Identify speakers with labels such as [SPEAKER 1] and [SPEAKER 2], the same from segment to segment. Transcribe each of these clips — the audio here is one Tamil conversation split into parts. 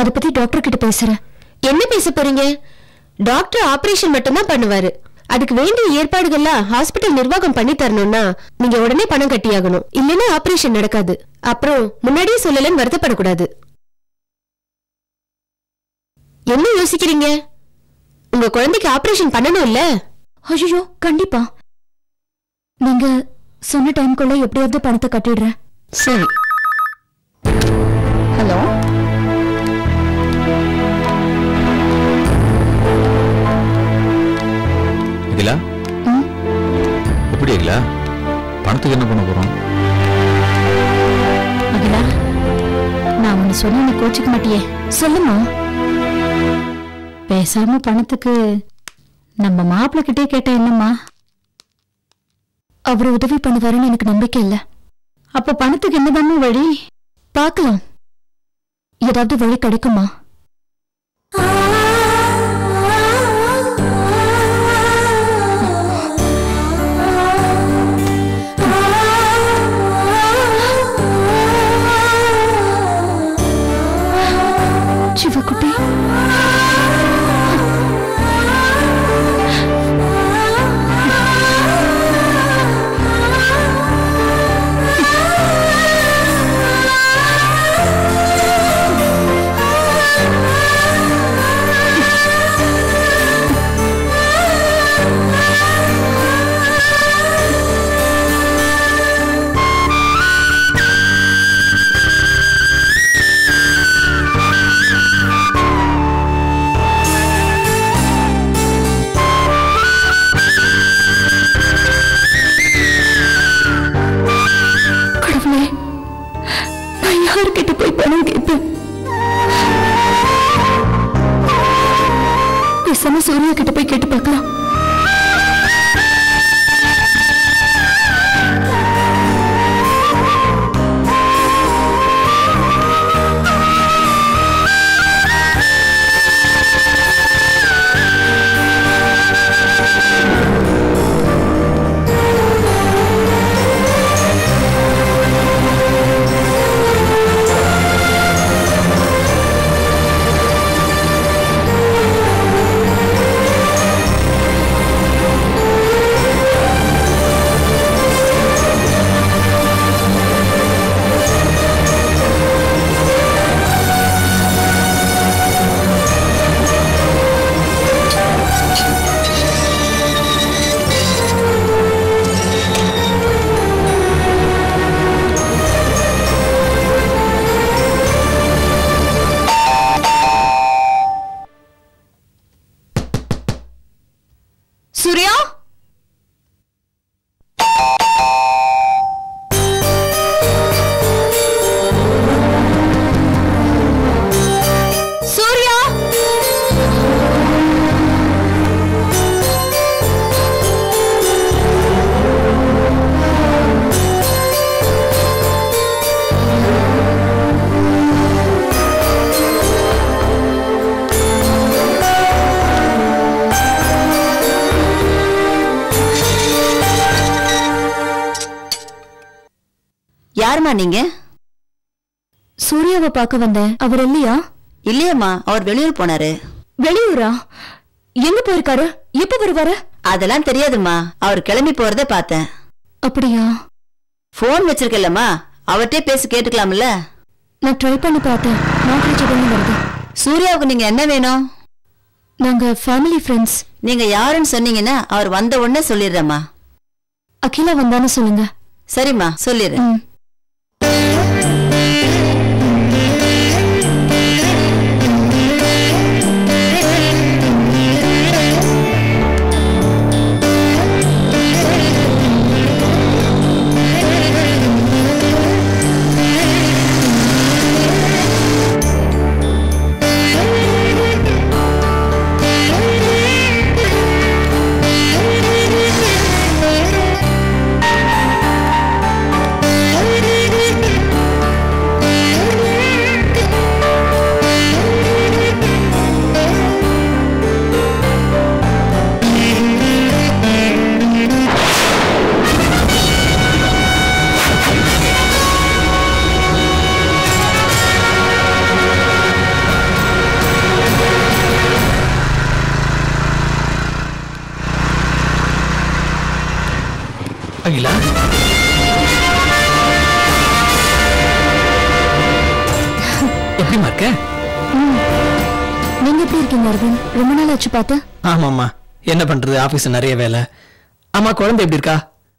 [SPEAKER 1] அத பத்தி டாக்டர் கிட்ட பேசுறேன் என்ன பேச போறீங்க டாக்டர் ஆபரேஷன் மட்டும்தான் பண்ணுவாரு அதுக்கு வேண்டிய ஏற்பாடுகள்லாம் ஹாஸ்பிட்டல் நிர்வாகம் பண்ணி தரணும்னா நீங்க உடனே பணம் கட்டியாகணும் இல்லைன்னா ஆபரேஷன் நடக்காது அப்புறம் முன்னாடியே சொல்லலன்னு வருத்தப்படக்கூடாது என்ன யோசிக்கிறீங்க உங்க குழந்தைக்கு ஆபரேஷன் பண்ணணும் இல்ல ஐயோ கண்டிப்பா நீங்க சொன்ன டைம்குள்ள எப்படியாவது பணத்தை கட்டிடுறேன்
[SPEAKER 2] சரி ஹலோ
[SPEAKER 3] அகிலா எப்படி அகிலா பணத்துக்கு என்ன பண்ண போறோம்
[SPEAKER 1] அகிலா நான் ஒன்னு சொன்ன நீ கோச்சிக்க மாட்டியே சொல்லுமா பேசாம பணத்துக்கு நம்ம மாப்பிள்ள கிட்டே கேட்ட என்னம்மா அவர் உதவி பண்ணுவாருன்னு எனக்கு நம்பிக்கை இல்ல அப்ப பணத்துக்கு என்னதாம்மா வழி பார்க்கலாம் ஏதாவது வழி கிடைக்குமா சிவக்குட்டி கடவுளே நான் யார்கிட்ட போய் பணம் கேட்பேன் பேசாம சூர்யா கிட்ட போய் கேட்டு பார்க்கலாம் சூர்யா சூர்யா
[SPEAKER 2] யாரும்மா நீங்க
[SPEAKER 1] சூர்யாவை பார்க்க வந்தேன் அவர் இல்லையா
[SPEAKER 2] இல்லையம்மா அவர் வெளியூர் போனாரு
[SPEAKER 1] வெளியூரா எங்க போயிருக்காரு எப்ப வருவாரு
[SPEAKER 2] அதெல்லாம் தெரியாதும்மா அவர் கிளம்பி போறத பார்த்தேன்
[SPEAKER 1] அப்படியா
[SPEAKER 2] போன் வச்சிருக்கல்லம்மா அவர்கிட்டே பேசி கேட்டுக்கலாம்ல
[SPEAKER 1] நான் ட்ரை பண்ணி பார்த்தேன் நாட் ரீச்சபிள்னு வருது
[SPEAKER 2] சூர்யாவுக்கு நீங்க என்ன வேணும்
[SPEAKER 1] நாங்க ஃபேமிலி ஃப்ரெண்ட்ஸ்
[SPEAKER 2] நீங்க யாருன்னு சொன்னீங்கன்னா அவர் வந்த உடனே சொல்லிடுறேம்மா
[SPEAKER 1] அகிலா வந்தான்னு சொல்லுங்க
[SPEAKER 2] சரிம்மா சொல்லிடுறேன்
[SPEAKER 1] ம்
[SPEAKER 4] Thank you. எப்படிமா இருக்க
[SPEAKER 1] நீங்க எப்படி இருக்கீங்க அரவிந்த் ரொம்ப நாள் ஆச்சு பார்த்தா
[SPEAKER 4] ஆமாம்மா என்ன பண்றது ஆபீஸ்ல நிறைய வேலை அம்மா குழந்தை எப்படி இருக்கா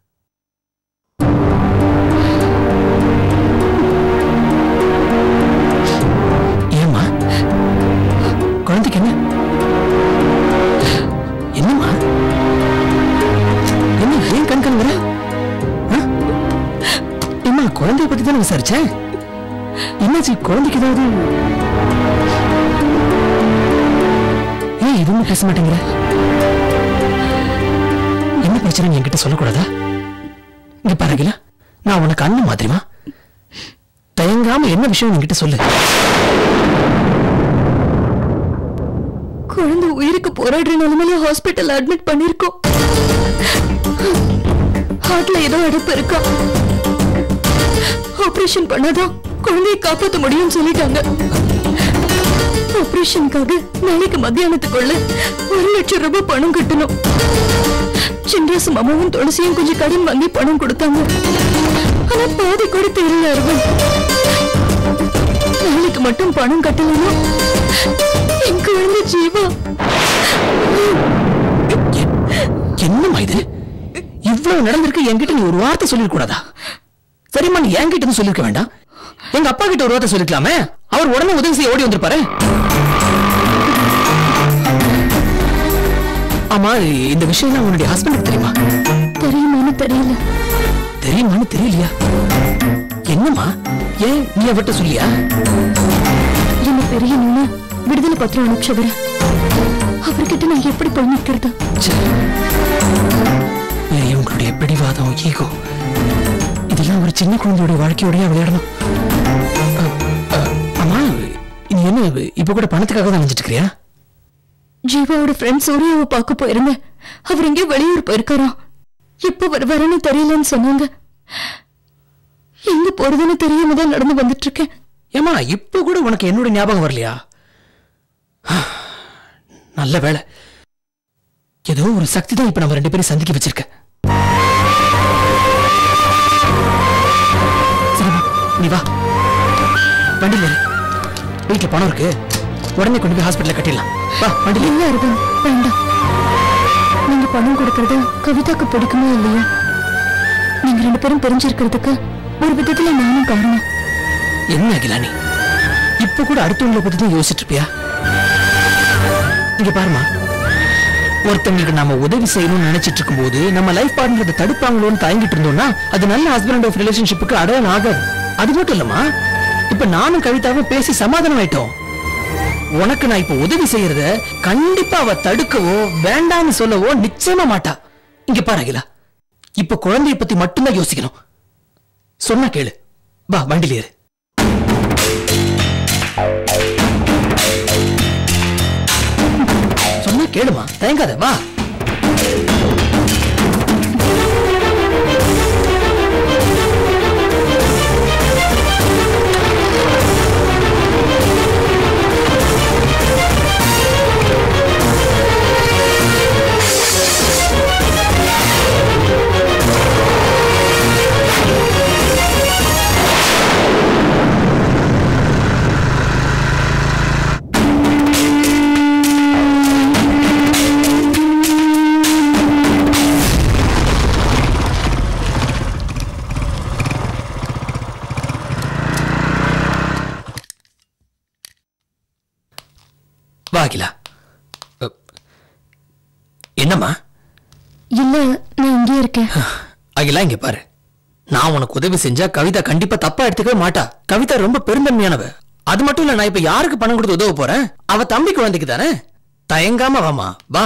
[SPEAKER 4] ஏம்மா குழந்தைக்கு என்ன என்னம்மா என்ன ஏன் கண் கண்கிற ஏம்மா குழந்தைய பத்தி தானே விசாரிச்சேன் என்னாச்சு குழந்தைக்கு ஏதாவது ஏன் எதுவுமே பேச மாட்டேங்கிற என்ன பிரச்சனை என்கிட்ட சொல்லக்கூடாதா இங்க பாருங்களா நான் உனக்கு அண்ணன் மாதிரிமா தயங்காம என்ன விஷயம் என்கிட்ட சொல்லு
[SPEAKER 1] குழந்தை உயிருக்கு போராடுற நிலைமையில ஹாஸ்பிட்டல் அட்மிட் பண்ணிருக்கோம் ஹார்ட்ல ஏதோ அடைப்பு இருக்கா ஆபரேஷன் பண்ணாதான் குழந்தையை காப்பாத்த முடியும்னு சொல்லிட்டாங்க ஆபரேஷனுக்காக நாளைக்கு மத்தியானத்துக்குள்ள ஒரு லட்சம் ரூபாய் பணம் கட்டணும் சின்ராசு மாமாவும் துளசியும் கொஞ்சம் கடன் வாங்கி பணம் கொடுத்தாங்க ஆனா பாதி கூட தெரியல அரவன் நாளைக்கு மட்டும் பணம் கட்டலன்னா என் குழந்தை ஜீவா
[SPEAKER 4] என்னம்மா இது இவ்வளவு நடந்திருக்கு என்கிட்ட நீ ஒரு வார்த்தை சொல்லிருக்கூடாதா சரிம்மா நீ என்கிட்ட இருந்து சொல்லிருக்க வேண்டாம் எங்க அப்பா கிட்ட ஒரு வார்த்தை சொல்லிருக்கலாமே அவர் உடனே உதவி செய்ய ஓடி வந்திருப்பாரு ஆமா இந்த விஷயம் உன்னுடைய ஹஸ்பண்டுக்கு தெரியுமா
[SPEAKER 1] தெரியுமான்னு தெரியல
[SPEAKER 4] தெரியுமான்னு தெரியலையா என்னம்மா ஏன் நீ அவட்ட சொல்லியா
[SPEAKER 1] என்ன தெரியணும்னு விடுதலை பத்திரம் அனுப்பிச்சவர அவர்கிட்ட நான் எப்படி போய் நிக்கிறது
[SPEAKER 4] ச்சே. பெரியவங்களுடைய பிடிவாதம் ஈகோ இதெல்லாம் ஒரு சின்ன குழந்தையோட வாழ்க்கையோடய விளையாடணும் அ, அ, அம்மா நீ என்ன இப்ப கூட பணத்துக்காக தான் நினைச்சிட்டு இருக்கிறியா
[SPEAKER 1] ஜீவாவோட ஃப்ரெண்ட் சூர்யாவை பார்க்க போயிருந்தேன் அவர் எங்கேயோ வெளியூர் போயிருக்காராம் எப்ப வருவாருன்னு தெரியலன்னு சொன்னாங்க எங்க போறதுன்னு தெரியாம தான் நடந்து வந்துட்டு இருக்கேன்
[SPEAKER 4] ஏமா இப்ப கூட உனக்கு என்னோட ஞாபகம் வரலையா நல்ல வேளை ஏதோ ஒரு சக்தி தான் இப்ப நம்ம ரெண்டு பேரும் சந்திக்க வச்சிருக்க சரிம்மா நீ வா வண்டியில இரு. வீட்டுல பணம் இருக்கு உடனே கொண்டு போய் ஹாஸ்பிட்டல்ல கட்டிடலாம் வா வண்டியில இரு.
[SPEAKER 1] இல்ல அரவிந்த் வேண்டாம் நீங்க பணம் கொடுக்கறது கவிதாக்கு பிடிக்குமோ இல்லையா நீங்க ரெண்டு பேரும் பிரிஞ்சிருக்கிறதுக்கு ஒரு விதத்துல நானும் காரணம்
[SPEAKER 4] என்ன அகிலானி இப்ப கூட அடுத்தவங்களை பத்தி தான் யோசிச்சுட்டு இருப்பியா இங்க பாருமா ஒருத்தங்களுக்கு நாம உதவி செய்யணும்னு நினைச்சிட்டு இருக்கும்போது நம்ம லைஃப் பார்ட்னர் அதை தடுப்பாங்களோன்னு தயங்கிட்டு இருந்தோம்னா அது நல்ல ஹஸ்பண்ட் ஆஃப் ரிலேஷன்ஷிப்புக்கு அடையாளம் ஆகாது அது மட்டும் இல்லம்மா இப்ப நானும் கவிதாவும் பேசி சமாதானம் ஆயிட்டோம் உனக்கு நான் இப்ப உதவி செய்யறத கண்டிப்பா அவ தடுக்கவோ வேண்டாம்னு சொல்லவோ நிச்சயமா மாட்டா இங்க பாரு அகிலா இப்ப குழந்தைய பத்தி மட்டும்தான் யோசிக்கணும் சொன்னா கேளு வா வண்டியில ஏறு சொன்னா கேளுமா தயங்காத வா வா அகிலா அ, என்னம்மா
[SPEAKER 1] இல்ல நான் இங்கே இருக்கேன்
[SPEAKER 4] அகிலா இங்க பாரு நான் உனக்கு உதவி செஞ்சா கவிதா கண்டிப்பா தப்பா எடுத்துக்கவே மாட்டா கவிதா ரொம்ப பெருந்தன்மையானவ அது மட்டும் இல்ல நான் இப்ப யாருக்கு பணம் கொடுத்து உதவ போறேன் அவ தம்பி குழந்தைக்கு தானே தயங்காம வாமா வா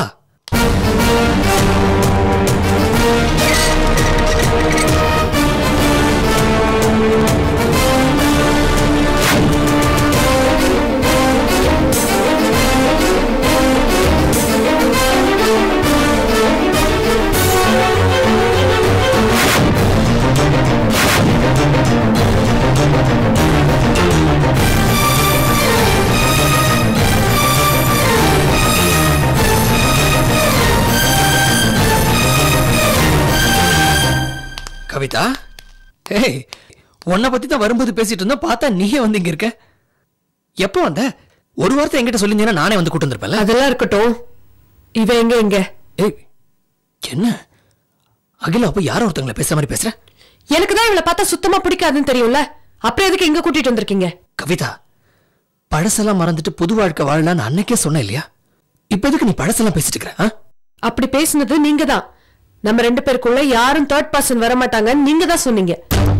[SPEAKER 4] கவிதா ஏய் உன்னை பத்தி தான் வரும்போது பேசிட்டு இருந்தோம் பார்த்தா நீயே வந்து இங்க இருக்க எப்போ வந்த ஒரு வாரத்தை என்கிட்ட சொல்லியிருந்தீங்கன்னா நானே வந்து கூட்டு வந்திருப்பேன்ல
[SPEAKER 5] அதெல்லாம் இருக்கட்டும் இவ எங்க எங்க
[SPEAKER 4] ஏய் என்ன அகிலா அப்ப யாரோ ஒருத்தங்களை பேசுற மாதிரி பேசுற
[SPEAKER 5] எனக்கு தான் இவளை பார்த்தா சுத்தமா பிடிக்காதுன்னு தெரியும்ல அப்புறம் எதுக்கு எங்க கூட்டிட்டு வந்திருக்கீங்க
[SPEAKER 4] கவிதா பழசெல்லாம் மறந்துட்டு புது வாழ்க்கை வாழலாம்னு அன்னைக்கே சொன்ன இல்லையா இப்ப எதுக்கு நீ பழசெல்லாம் பேசிட்டு இருக்கிற ஆ?
[SPEAKER 5] அப்படி பேசுனது நீங்க தான் நம்ம ரெண்டு பேருக்குள்ள யாரும் தேர்ட் பர்சன் வர மாட்டாங்கன்னு நீங்க தான் சொன்னீங்க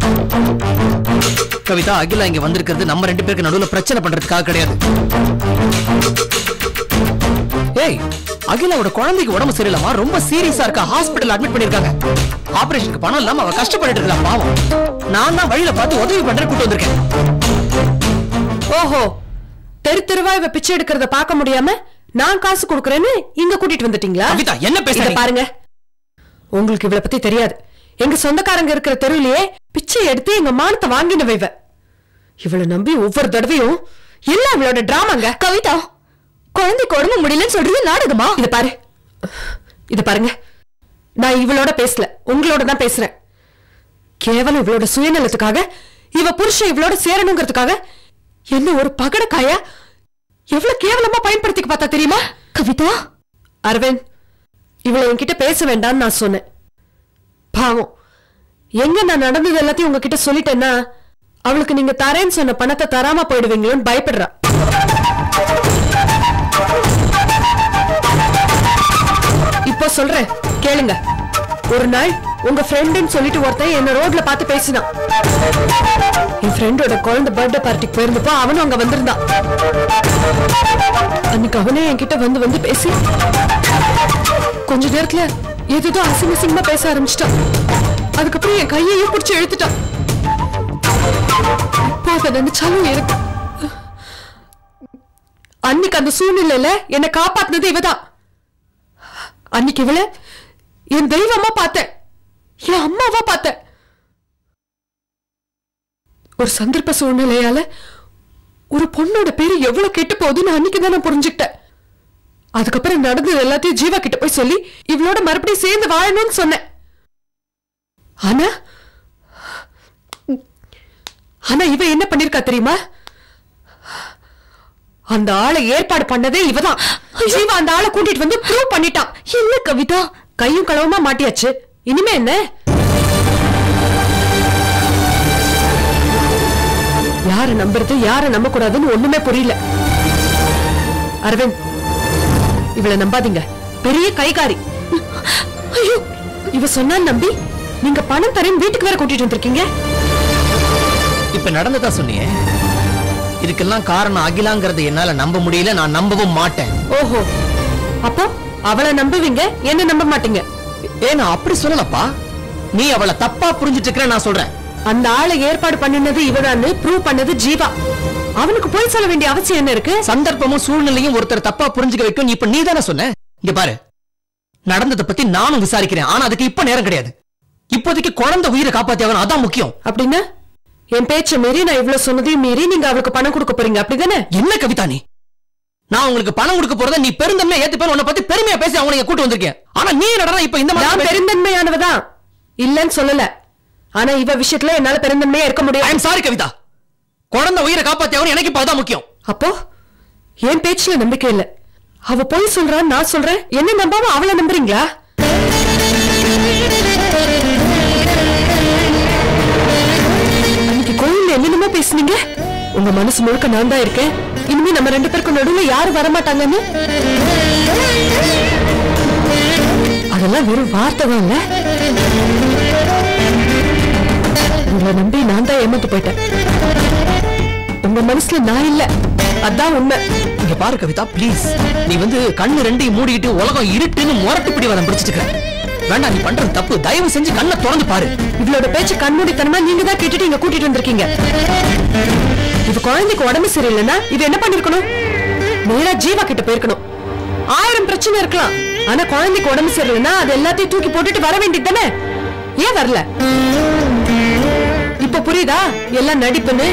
[SPEAKER 4] கவிதா அகிலா இங்க வந்திருக்கிறது நம்ம ரெண்டு பேருக்கு நடுவுல பிரச்சனை பண்றதுக்காக கிடையாது ஏய் அகிலாவோட குழந்தைக்கு உடம்பு சரியில்லாம ரொம்ப சீரியஸா இருக்கா ஹாஸ்பிடல் அட்மிட் பண்ணிருக்காங்க ஆபரேஷனுக்கு பணம் இல்லாம அவ கஷ்டப்பட்டுட்டு இருக்கா பாவம் நான் தான் வழியில பார்த்து உதவி பண்றேன் கூட்டு வந்திருக்கேன்
[SPEAKER 5] ஓஹோ தெரு தெருவா இவ பிச்சை எடுக்கிறத பார்க்க முடியாம நான் காசு கொடுக்கறேன்னு இங்க கூட்டிட்டு வந்துட்டீங்களா
[SPEAKER 4] கவிதா, என்ன பேசுற
[SPEAKER 5] இத
[SPEAKER 4] நீ?
[SPEAKER 5] பாருங்க உங்களுக்கு இவளை பத்தி தெரியாது எங்க சொந்தக்காரங்க இருக்கிற தெருவிலேயே பிச்சை எடுத்து எங்க மானத்தை வாங்கினவ இவ இவளை நம்பி ஒவ்வொரு தடவையும் எல்லாம் இவளோட டிராமாங்க
[SPEAKER 1] கவிதா குழந்தைக்கு உடம்பு முடியலன்னு சொல்றது நாடகமா
[SPEAKER 5] இத பாரு இத பாருங்க நான் இவளோட பேசல உங்களோட தான் பேசுறேன் கேவலம் இவளோட சுயநலத்துக்காக இவ புருஷன் இவளோட சேரணுங்கிறதுக்காக என்ன ஒரு பகடக்காயா எவ்வளவு கேவலமா பயன்படுத்திக்க பார்த்தா தெரியுமா
[SPEAKER 1] கவிதா
[SPEAKER 5] அரவிந்த் இவளை என்கிட்ட பேச வேண்டாம்னு நான் சொன்னேன் பாவம் எங்க நான் நடந்தது எல்லாத்தையும் உங்ககிட்ட சொல்லிட்டேன்னா அவளுக்கு நீங்க தரேன்னு சொன்ன பணத்தை தராம போயிடுவீங்களோன்னு பயப்படுறா இப்போ சொல்றேன் கேளுங்க ஒரு நாள் உங்க ஃப்ரெண்டுன்னு சொல்லிட்டு ஒருத்தன் என்ன ரோட்ல பார்த்து பேசினான் என் ஃப்ரெண்டோட குழந்தை பர்த்டே பார்ட்டிக்கு போயிருந்தப்போ அவனும் அங்க வந்திருந்தான் அன்னைக்கு அவனே என்கிட்ட வந்து வந்து பேசி கொஞ்ச நேரத்துல ஏதோ அசிங்க அசிங்கமா பேச ஆரம்பிச்சிட்டான் அதுக்கப்புறம் என் கையையும் பிடிச்சி இழுத்துட்டான் இப்போ அதை நினைச்சாலும் எனக்கு அன்னைக்கு அந்த சூழ்நிலையில என்னை காப்பாத்தினது இவதான் அன்னைக்கு இவள என் தெய்வமா பார்த்தேன் என் அம்மாவா பார்த்தேன் ஒரு சந்தர்ப்ப சூழ்நிலையால ஒரு பொண்ணோட பேரு எவ்வளவு கெட்டு போகுதுன்னு அன்னைக்கு தான் நான் புரிஞ்சுக்கிட்டேன் அதுக்கப்புறம் நடந்தது எல்லாத்தையும் ஜீவா கிட்ட போய் சொல்லி இவளோட மறுபடியும் சேர்ந்து வாழணும்னு சொன்னேன் ஆனா ஆனா இவ என்ன பண்ணிருக்கா தெரியுமா அந்த ஆளை ஏற்பாடு பண்ணதே இவதான் ஜீவா அந்த ஆளை கூட்டிட்டு வந்து ப்ரூவ் பண்ணிட்டான் இல்ல கவிதா கையும் களவுமா மாட்டியாச்சு இனிமே என்ன யார நம்புறது யார நம்ப கூடாதுன்னு ஒண்ணுமே புரியல அரவிந்த் இவளை நம்பாதீங்க பெரிய கைகாரி ஐயோ இவ சொன்னா நம்பி நீங்க பணம் தரேன் வீட்டுக்கு வேற கூட்டிட்டு வந்திருக்கீங்க
[SPEAKER 4] இப்ப நடந்ததா சொன்னியே இதுக்கெல்லாம் காரணம் அகிலாங்கிறத என்னால நம்ப முடியல நான் நம்பவும் மாட்டேன்
[SPEAKER 5] ஓஹோ அப்போ அவளை நம்புவீங்க என்ன நம்ப மாட்டீங்க
[SPEAKER 4] ஏ நான் அப்படி சொல்லலப்பா நீ அவளை தப்பா புரிஞ்சிட்டு இருக்கிற நான் சொல்றேன்
[SPEAKER 5] அந்த ஆளை ஏற்பாடு பண்ணினது இவதான்னு ப்ரூவ் பண்ணது ஜீவா அவனுக்கு போய் சொல்ல வேண்டிய அவசியம் என்ன இருக்கு
[SPEAKER 4] சந்தர்ப்பமும் சூழ்நிலையும் ஒருத்தர் தப்பா புரிஞ்சுக்க வைக்கும் நீ இப்ப நீ தானே சொன்ன இங்க பாரு நடந்ததை பத்தி நானும் விசாரிக்கிறேன் ஆனா அதுக்கு இப்ப நேரம் கிடையாது இப்போதைக்கு குழந்தை உயிரை காப்பாத்தியாகணும் அதான் முக்கியம்
[SPEAKER 5] அப்படின்னா என் பேச்ச மீறி நான் இவ்வளவு சொன்னதையும் மீறி நீங்க அவளுக்கு பணம் கொடுக்க போறீங்க அப்படிதானே
[SPEAKER 4] என்ன கவிதா நீ நான் உங்களுக்கு பணம் கொடுக்க போறத நீ பெருந்தன்மையா ஏத்துப்பேன் உன்னை பத்தி பெருமையா பேசி அவனை கூட்டு வந்திருக்கேன் ஆனா நீ நடனா இப்ப இந்த
[SPEAKER 5] நான்
[SPEAKER 4] மாதிரி பேச-
[SPEAKER 5] பெருந்தன்மையானவதான் இல்லன்னு சொல்லல ஆனா இவ விஷயத்துல என்னால பெருந்தன்மையா இருக்க
[SPEAKER 4] ஐ
[SPEAKER 5] முடியாது
[SPEAKER 4] எம் சாரி கவிதா குழந்தை உயிரை காப்பாத்தியாகணும் எனக்கு இப்ப அதான் முக்கியம்
[SPEAKER 5] அப்போ என் பேச்சுல நம்பிக்கை இல்ல அவ போய் சொல்றான்னு நான் சொல்றேன் என்ன நம்பாம அவளை நம்புறீங்களா அன்னைக்கு கோயில்ல என்னென்னமோ பேசுனீங்க உங்க மனசு முழுக்க நான் தான் இருக்கேன் இனிமே நம்ம ரெண்டு பேருக்கும் நடுவுல யாரும் வரமாட்டாங்கன்னு அதெல்லாம் வெறும் வார்த்தை தான் இல்ல உங்களை நம்பி நான் தான் ஏமாத்து போயிட்டேன் உங்க மனசுல நான் இல்ல அதான் உண்மை
[SPEAKER 4] இங்க பாரு கவிதா ப்ளீஸ் நீ வந்து கண்ணு ரெண்டையும் மூடிக்கிட்டு உலகம் இருட்டுன்னு முரட்டு பிடிவாதம் பிடிச்சிட்டு இருக்க வேண்டாம் நீ பண்றது தப்பு தயவு செஞ்சு கண்ணை திறந்து பாரு
[SPEAKER 5] இவளோட பேச்சு கண்மூடித்தனமா நீங்க தான் கேட்டுட்டு இங்க கூட்டிட்டு வந்திருக்கீங்க இவ குழந்தைக்கு உடம்பு சரியில்லைன்னா இது என்ன பண்ணிருக்கணும் நேரா ஜீவா கிட்ட போயிருக்கணும் ஆயிரம் பிரச்சனை இருக்கலாம் ஆனா குழந்தைக்கு உடம்பு சரியில்லைன்னா அது எல்லாத்தையும் தூக்கி போட்டுட்டு வர வேண்டியது தானே ஏன் வரல இப்ப புரியுதா எல்லாம் நடிப்புன்னு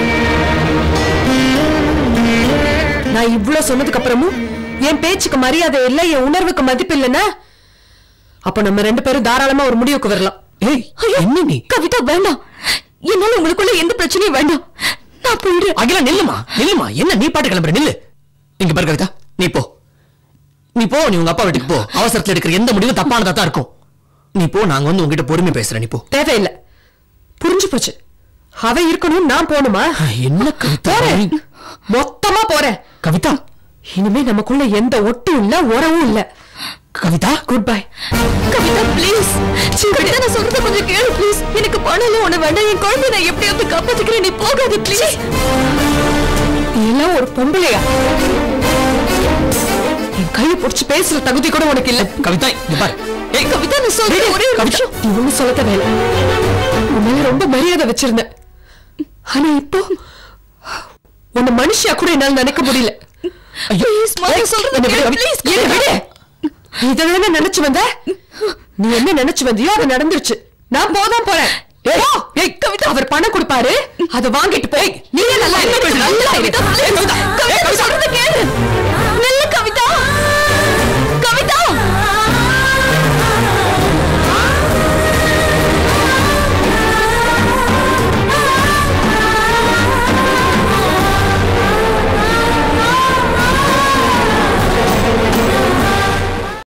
[SPEAKER 5] நான் இவ்ளோ சொன்னதுக்கு அப்புறமும் என் பேச்சுக்கு மரியாதை இல்ல என் உணர்வுக்கு மதிப்பு இல்லைன்னா அப்ப நம்ம ரெண்டு பேரும் தாராளமா ஒரு முடிவுக்கு வரலாம்
[SPEAKER 4] ஏய் என்ன நீ
[SPEAKER 1] கவிதா வேண்டாம் என்னால உங்களுக்குள்ள எந்த பிரச்சனையும் வேண்டாம்
[SPEAKER 5] நான் போயிடுறேன்
[SPEAKER 4] அகிலா நில்லுமா நில்லுமா என்ன நீ பாட்டு கிளம்புற நில்லு இங்க பாரு கவிதா நீ போ நீ போ நீ உங்க அப்பா வீட்டுக்கு போ அவசரத்துல எடுக்கிற எந்த முடிவும் தப்பானதா தான் இருக்கும் நீ போ நாங்க வந்து உங்ககிட்ட பொறுமை பேசுறேன் நீ போ
[SPEAKER 5] தேவையில்லை புரிஞ்சு போச்சு அவ இருக்கணும் நான் போகணுமா
[SPEAKER 4] என்ன கவிதா
[SPEAKER 5] போறேன் மொத்தமா போறேன்
[SPEAKER 4] கவிதா
[SPEAKER 5] இனிமே நமக்குள்ள எந்த ஒட்டும் இல்ல உறவும் இல்ல
[SPEAKER 4] Kavitha
[SPEAKER 5] good bye Kavitha please Kavitha நான் சொல்றத கொஞ்சம் கேளு ப்ளீஸ் எனக்கு பணம் ஒண்ணு வேண்டாம் என் குழந்தை நான் எப்படியாவது காப்பாத்திக்கிறேன் நீ போகாத ப்ளீஸ் நீ எல்லாம் ஒரு பொம்பளையா என் கையை பிடிச்சு பேசுற தகுதி கூட உனக்கு இல்ல
[SPEAKER 4] கவிதா இங்க பாரு ஏய்
[SPEAKER 5] கவிதா நான் சொல்றேன் ஒரே ஒரு
[SPEAKER 4] கவிதா.
[SPEAKER 5] நிமிஷம் நீ ஒண்ணு சொல்ல தேவையில்ல உன் மேல ரொம்ப மரியாதை வச்சிருந்தேன் ஆனா இப்போ உன்னை மனுஷியா கூட என்னால நினைக்க முடியல
[SPEAKER 4] ஐயோ.
[SPEAKER 5] ஏய், என்னை விடு,
[SPEAKER 4] please,
[SPEAKER 5] என்னை விடு. நீ இதை நினைச்சு வந்த நீ என்ன நினைச்சு வந்தியோ அது நடந்துருச்சு நான் போதான் போறேன் ஏய், ஏய், கவிதா அவர் பணம் கொடுப்பாரு அதை வாங்கிட்டு போ